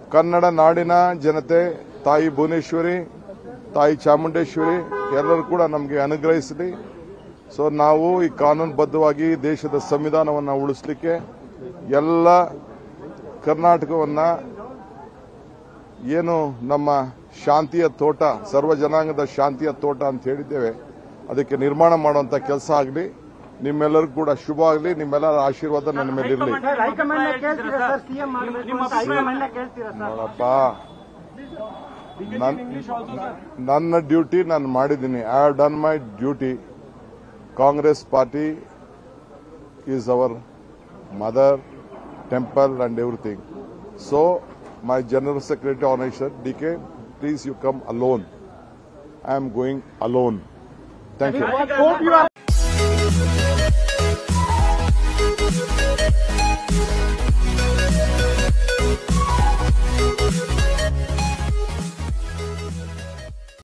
ಕನ್ನಡ ನಾಡಿನ ಜನತೆ ತಾಯಿ ಭುವನೇಶ್ವರಿ ತಾಯಿ ಚಾಮುಂಡೇಶ್ವರಿ ಎಲ್ಲರೂ ಕೂಡ ನಮಗೆ ಅನುಗ್ರಹಿಸಲಿ ಸೊ ನಾವು ಈ ಕಾನೂನುಬದ್ಧವಾಗಿ ದೇಶದ ಸಂವಿಧಾನವನ್ನು ಉಳಿಸಲಿಕ್ಕೆ ಎಲ್ಲ ಕರ್ನಾಟಕವನ್ನ ಏನು ನಮ್ಮ ಶಾಂತಿಯ ತೋಟ ಸರ್ವ ಜನಾಂಗದ ಶಾಂತಿಯ ತೋಟ ಅಂತ ಹೇಳಿದ್ದೇವೆ ಅದಕ್ಕೆ ನಿರ್ಮಾಣ ಮಾಡುವಂತ ಕೆಲಸ ಆಗಲಿ ನಿಮ್ಮೆಲ್ಲರಿಗೂ ಕೂಡ ಶುಭ ಆಗಲಿ ನಿಮ್ಮೆಲ್ಲರ ಆಶೀರ್ವಾದ ನನ್ನ ಮೇಲೆ ಇರಲಿ ಸರ್ ಹೈಕಮಾಂಡ್ ಕೇಳ್ತೀರಾ ಸರ್ ಸಿಎಂ ಮಾಡಬೇಕು ಅಂತ ಹೈಕಮಾಂಡ್ ಕೇಳ್ತೀರಾ ಸರ್ ನೋಡಪ್ಪ ನನ್- ನನ್ನ ಡ್ಯೂಟಿ ನಾನು ಮಾಡಿದ್ದೀನಿ I have done my duty Congress party is our mother temple and everything so my general secretary organisation D K please you come alone I am going alone thank you hope you R